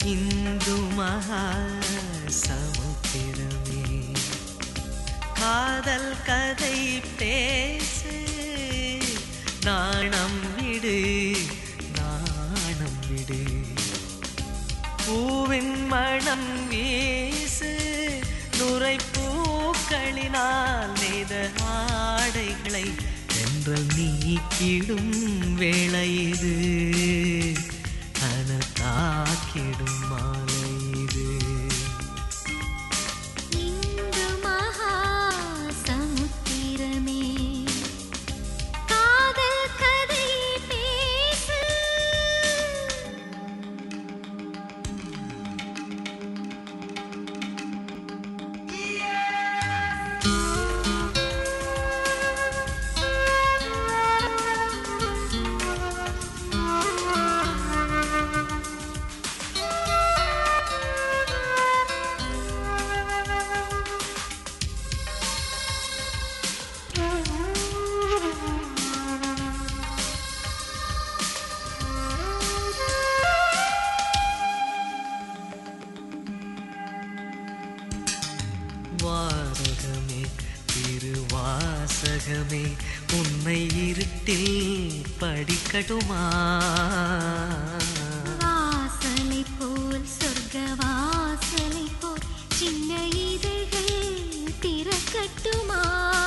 இந்து மகா சமுத்திரமே காதல் கதை பேசு நாணம் விடு நாணம் விடு பூவின் மணம் வீசு நுரை பூக்களினால் நெய்த ஆடைகளை என்றல் நீக்கிடும் வேளை இது அனத்தாக்கிடும் மாலை இது இந்து மகா சமுத்திரமே காதல் கதை பேசு வாரகமே திருவாசகமே உன்னை இருட்டில் படிக்கட்டுமா வாசலை போல் சொர்க்க வாசலை போல் சின்ன இதழ்கள் திறக்கட்டுமா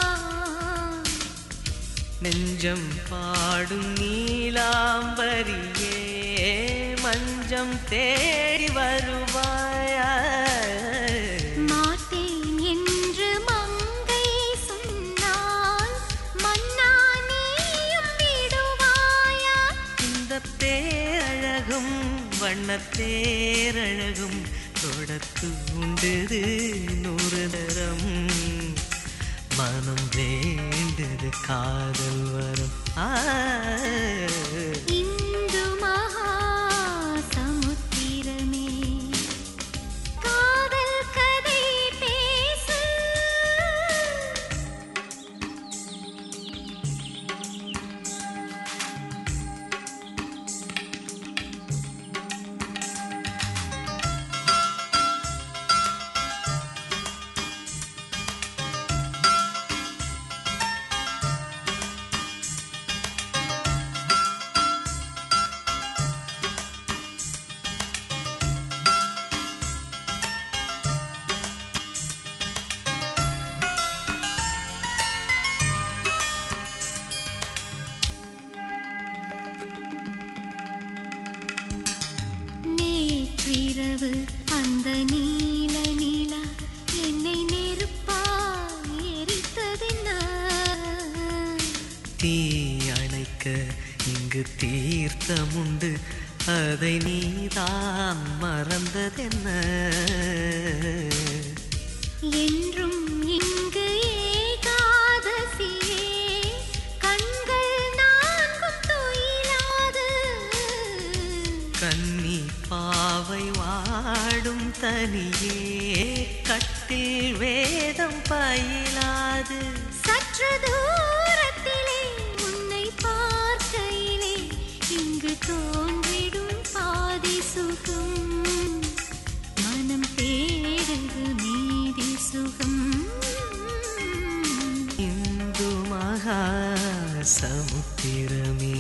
நெஞ்சம் பாடும் நீலாம்பரியே மஞ்சம் தேடி வருவாயா மாட்டேன் என்று மங்கை சொன்னால் மன்னா நீயும் விடுவாயா இந்த பேரழகும் வண்ணத்தேரழகும் தொடத்து உண்டுது நூறு தரம் மனம் வேண்டது காதல் வரும் ஆ இந்து மகா சமுத்திரமே காதல் கதை பேசு நேற்றிரவு அந்த நீல நீலா என்னை நெருப்பாய் எரித்ததென்ன தீ அணைக்க இங்கு தீர்த்தமுண்டு அதை நீதான் மறந்ததென்ன என்றும் இங்கு ஏகாதசியே கண்கள் நான்கும் துயிலாது கன்னி பாவை வாடும் தனியே கட்டில் வேதம் பயிலாது சற்று தூரத்திலே உன்னை பார்க்கையிலே இங்கு தோன்றிடும் பாதி சுகம் மனம் தேடுது நீதி சுகம் இந்து மகா சமுத்திரமே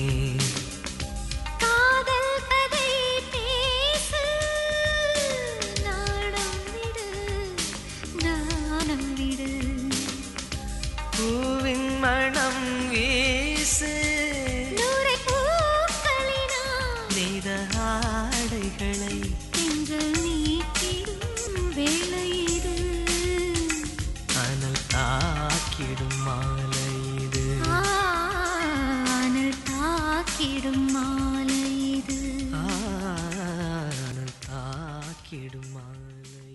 காதல் கதை பேசு நாணம் விடு நாணம் விடு பூவின் மணம் வீசு நூறை பூக்களினால் நெய்த ஆடைகளை தென்றல் நீக்கிடும் வேளை இது அனல் தாக்கிடும் மாலை இது ஆனல் தாக்கிடும் மாலை இது ஆனல் தாக்கிடும் மாலை